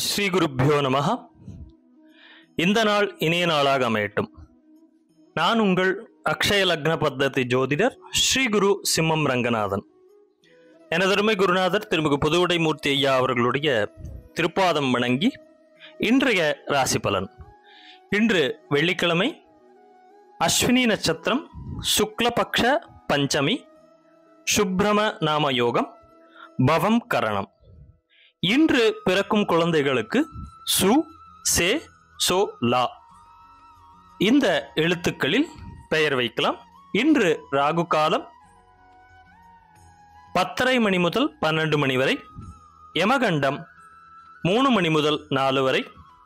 ஸ்ரீ குருப்பியோ நமஹ இந்த நாள் இனிய நாளாக அமையட்டும் நான் உங்கள் அக்ஷய லக்ன பத்ததி ஜோதிடர் ஸ்ரீ குரு சிம்மம் ரங்கநாதன் எனதருமை குருநாதர் திருமிகு புதுவுடை மூர்த்தி ஐயா அவர்களுடைய திருப்பாதம் வணங்கி இன்றைய ராசி பலன் இன்று வெள்ளிக்கிழமை அஸ்வினி நட்சத்திரம் சுக்லபக்ஷ பஞ்சமி சுப்ரம நாம யோகம் பவம் கரணம் இன்று பிறக்கும் குழந்தைகளுக்கு சு சே சோ லா இந்த எழுத்துக்களில் பெயர் வைக்கலாம் இன்று ராகு காலம் பத்தரை மணி முதல் பன்னெண்டு மணி வரை யமகண்டம் மூணு மணி முதல் நாலு வரை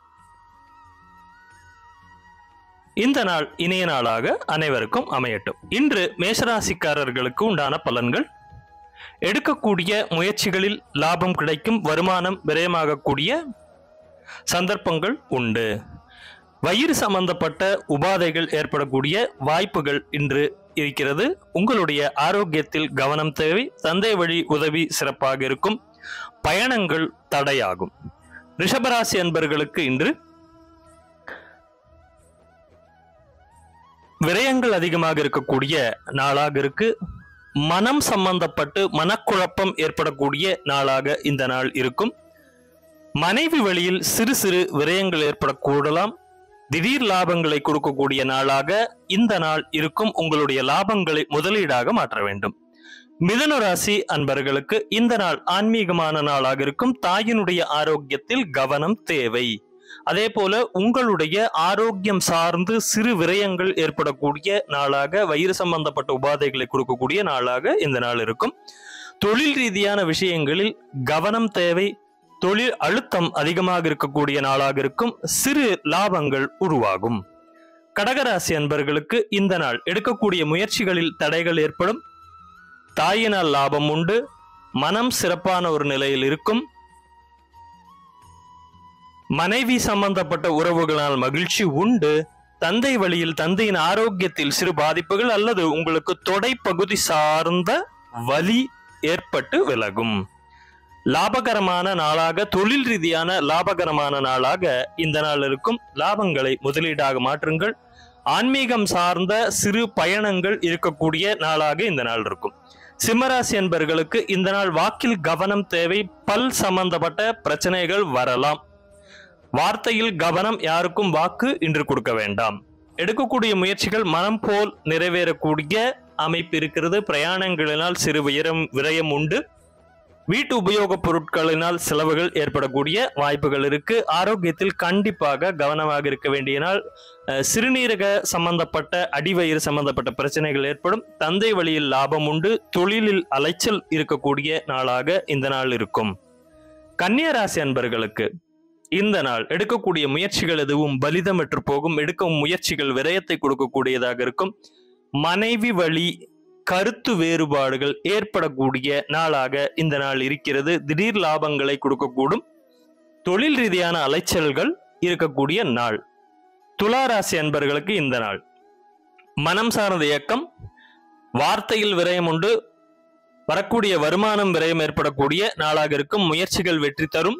இந்த நாள் இனிய நாளாக அனைவருக்கும் அமையட்டும் இன்று மேஷராசிக்காரர்களுக்கு உண்டான பலன்கள் எடுக்கக்கூடிய முயற்சிகளில் லாபம் கிடைக்கும் வருமானம் விரயமாகக்கூடிய சந்தர்ப்பங்கள் உண்டு வயிறு சம்பந்தப்பட்ட உபாதைகள் ஏற்படக்கூடிய வாய்ப்புகள் இன்று இருக்கிறது உங்களுடைய ஆரோக்கியத்தில் கவனம் தேவை தந்தை வழி உதவி சிறப்பாக இருக்கும் பயணங்கள் தடையாகும் ரிஷபராசி அன்பர்களுக்கு இன்று விரயங்கள் அதிகமாக இருக்கக்கூடிய நாளாக இருக்கு மனம் சம்பந்தப்பட்டு மனக்குழப்பம் ஏற்படக்கூடிய நாளாக இந்த நாள் இருக்கும் மனைவி வழியில் சிறு சிறு விரயங்கள் ஏற்படக்கூடலாம் திடீர் லாபங்களை கொடுக்கக்கூடிய நாளாக இந்த நாள் இருக்கும் உங்களுடைய லாபங்களை முதலீடாக மாற்ற வேண்டும் மிதுன ராசி அன்பர்களுக்கு இந்த நாள் ஆன்மீகமான நாளாக இருக்கும் தாயினுடைய ஆரோக்கியத்தில் கவனம் தேவை அதே போல உங்களுடைய ஆரோக்கியம் சார்ந்து சிறு விரயங்கள் ஏற்படக்கூடிய நாளாக வயிறு சம்பந்தப்பட்ட உபாதைகளை கொடுக்கக்கூடிய நாளாக இந்த நாள் இருக்கும் தொழில் ரீதியான விஷயங்களில் கவனம் தேவை தொழில் அழுத்தம் அதிகமாக இருக்கக்கூடிய நாளாக இருக்கும் சிறு லாபங்கள் உருவாகும் கடகராசி அன்பர்களுக்கு இந்த நாள் எடுக்கக்கூடிய முயற்சிகளில் தடைகள் ஏற்படும் தாயினால் லாபம் உண்டு மனம் சிறப்பான ஒரு நிலையில் இருக்கும் மனைவி சம்பந்தப்பட்ட உறவுகளால் மகிழ்ச்சி உண்டு தந்தை வழியில் தந்தையின் ஆரோக்கியத்தில் சிறு பாதிப்புகள் அல்லது உங்களுக்கு தொடை பகுதி சார்ந்த வலி ஏற்பட்டு விலகும் லாபகரமான நாளாக தொழில் ரீதியான லாபகரமான நாளாக இந்த நாள் இருக்கும் லாபங்களை முதலீடாக மாற்றுங்கள் ஆன்மீகம் சார்ந்த சிறு பயணங்கள் இருக்கக்கூடிய நாளாக இந்த நாள் இருக்கும் சிம்மராசி என்பர்களுக்கு இந்த நாள் வாக்கில் கவனம் தேவை பல் சம்பந்தப்பட்ட பிரச்சனைகள் வரலாம் வார்த்தையில் கவனம் யாருக்கும் வாக்கு இன்று கொடுக்க வேண்டாம் எடுக்கக்கூடிய முயற்சிகள் மனம் போல் நிறைவேறக்கூடிய அமைப்பு இருக்கிறது பிரயாணங்களினால் சிறு விரம் விரயம் உண்டு வீட்டு உபயோகப் பொருட்களினால் செலவுகள் ஏற்படக்கூடிய வாய்ப்புகள் இருக்கு ஆரோக்கியத்தில் கண்டிப்பாக கவனமாக இருக்க வேண்டிய நாள் அஹ், சிறுநீரக சம்பந்தப்பட்ட அடிவயிறு சம்பந்தப்பட்ட பிரச்சனைகள் ஏற்படும் தந்தை வழியில் லாபம் உண்டு தொழிலில் அலைச்சல் இருக்கக்கூடிய நாளாக இந்த நாள் இருக்கும் கன்னியராசி அன்பர்களுக்கு இந்த நாள் எடுக்கக்கூடிய முயற்சிகள் எதுவும் பலிதமற்று போகும் எடுக்கும் முயற்சிகள் விரயத்தை கொடுக்கக்கூடியதாக இருக்கும் மனைவி வழி கருத்து வேறுபாடுகள் ஏற்படக்கூடிய நாளாக இந்த நாள் இருக்கிறது திடீர் லாபங்களை கொடுக்கக்கூடும் தொழில் ரீதியான அலைச்சல்கள் இருக்கக்கூடிய நாள் துளாராசி அன்பர்களுக்கு இந்த நாள் மனம் சார்ந்த இயக்கம் வார்த்தையில் விரயம் உண்டு வரக்கூடிய வருமானம் விரயம் ஏற்படக்கூடிய நாளாக இருக்கும் முயற்சிகள் வெற்றி தரும்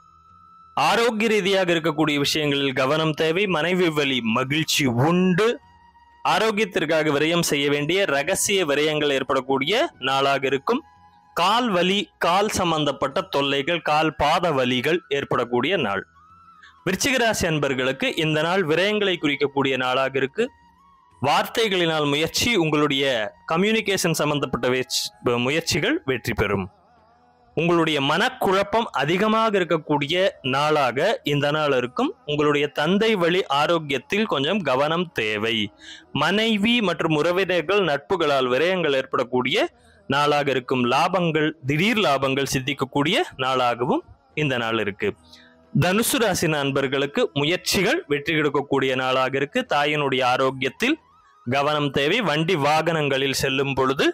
ஆரோக்கிய ரீதியாக இருக்கக்கூடிய விஷயங்களில் கவனம் தேவை மனைவி வழி மகிழ்ச்சி உண்டு ஆரோக்கியத்திற்காக விரயம் செய்ய வேண்டிய ரகசிய விரயங்கள் ஏற்படக்கூடிய நாளாக இருக்கும் கால் வலி கால் சம்பந்தப்பட்ட தொல்லைகள் கால் பாத வலிகள் ஏற்படக்கூடிய நாள் விருச்சிக ராசி அன்பர்களுக்கு இந்த நாள் விரயங்களை குறிக்கக்கூடிய நாளாக இருக்கு வார்த்தைகளினால் முயற்சி உங்களுடைய கம்யூனிகேஷன் சம்பந்தப்பட்ட வெச்- முயற்சிகள் வெற்றி பெறும் உங்களுடைய மனக்குழப்பம் அதிகமாக இருக்கக்கூடிய நாளாக இந்த நாள் இருக்கும் உங்களுடைய தந்தை வழி ஆரோக்கியத்தில் கொஞ்சம் கவனம் தேவை மனைவி மற்றும் உறவினர்கள் நட்புகளால் விரயங்கள் ஏற்படக்கூடிய நாளாக இருக்கும் லாபங்கள் திடீர் லாபங்கள் சித்திக்கக்கூடிய நாளாகவும் இந்த நாள் இருக்கு தனுசு ராசி நண்பர்களுக்கு முயற்சிகள் வெற்றி கொடுக்கக்கூடிய நாளாக இருக்கு தாயினுடைய ஆரோக்கியத்தில் கவனம் தேவை வண்டி வாகனங்களில் செல்லும் பொழுது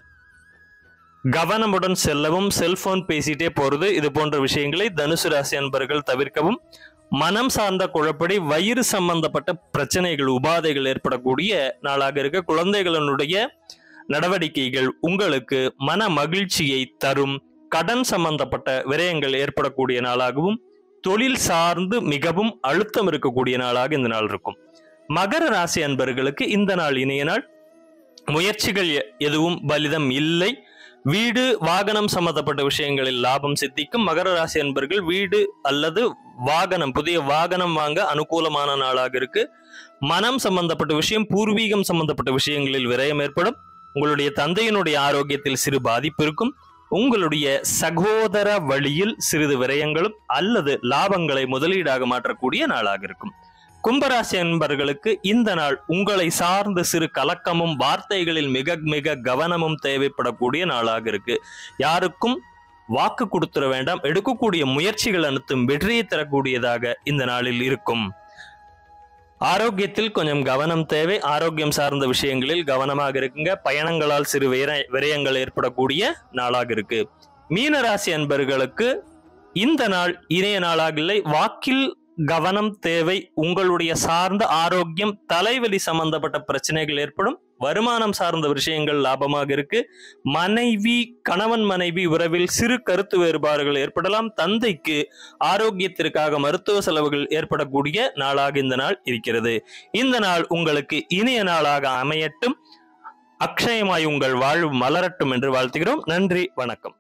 கவனமுடன் செல்லவும் செல்போன் பேசிட்டே போறது இது போன்ற விஷயங்களை தனுசு ராசி அன்பர்கள் தவிர்க்கவும் மனம் சார்ந்த குழப்படி வயிறு சம்பந்தப்பட்ட பிரச்சனைகள் உபாதைகள் ஏற்படக்கூடிய நாளாக இருக்க குழந்தைகளினுடைய நடவடிக்கைகள் உங்களுக்கு மன மகிழ்ச்சியை தரும் கடன் சம்பந்தப்பட்ட விரயங்கள் ஏற்படக்கூடிய நாளாகவும் தொழில் சார்ந்து மிகவும் அழுத்தம் இருக்கக்கூடிய நாளாக இந்த நாள் இருக்கும் மகர ராசி அன்பர்களுக்கு இந்த நாள் இணைய நாள் முயற்சிகள் எ- எதுவும் பலிதம் இல்லை வீடு வாகனம் சம்பந்தப்பட்ட விஷயங்களில் லாபம் சித்திக்கும் மகர ராசி அன்பர்கள் வீடு அல்லது வாகனம் புதிய வாகனம் வாங்க அனுகூலமான நாளாக இருக்கு மனம் சம்பந்தப்பட்ட விஷயம் பூர்வீகம் சம்பந்தப்பட்ட விஷயங்களில் விரயம் ஏற்படும் உங்களுடைய தந்தையினுடைய ஆரோக்கியத்தில் சிறு பாதிப்பு இருக்கும் உங்களுடைய சகோதர வழியில் சிறிது விரயங்களும் அல்லது லாபங்களை முதலீடாக மாற்றக்கூடிய நாளாக இருக்கும் கும்பராசி அன்பர்களுக்கு இந்த நாள் உங்களை சார்ந்த சிறு கலக்கமும் வார்த்தைகளில் மிக மிக கவனமும் தேவைப்படக்கூடிய நாளாக இருக்கு யாருக்கும் வாக்கு கொடுத்துட வேண்டாம் எடுக்கக்கூடிய முயற்சிகள் அனைத்தும் வெற்றியை தரக்கூடியதாக இந்த நாளில் இருக்கும் ஆரோக்கியத்தில் கொஞ்சம் கவனம் தேவை ஆரோக்கியம் சார்ந்த விஷயங்களில் கவனமாக இருக்குங்க பயணங்களால் சிறு விர- விரயங்கள் ஏற்படக்கூடிய நாளாக இருக்கு மீனராசி அன்பர்களுக்கு இந்த நாள் இணைய நாளாக இல்லை வாக்கில் கவனம் தேவை உங்களுடைய சார்ந்த ஆரோக்கியம் தலைவலி சம்பந்தப்பட்ட பிரச்சனைகள் ஏற்படும் வருமானம் சார்ந்த விஷயங்கள் லாபமாக இருக்கு மனைவி கணவன் மனைவி உறவில் சிறு கருத்து வேறுபாடுகள் ஏற்படலாம் தந்தைக்கு ஆரோக்கியத்திற்காக மருத்துவ செலவுகள் ஏற்படக்கூடிய நாளாக இந்த நாள் இருக்கிறது இந்த நாள் உங்களுக்கு இனிய நாளாக அமையட்டும் அக்ஷயமாய் உங்கள் வாழ்வு மலரட்டும் என்று வாழ்த்துகிறோம் நன்றி வணக்கம்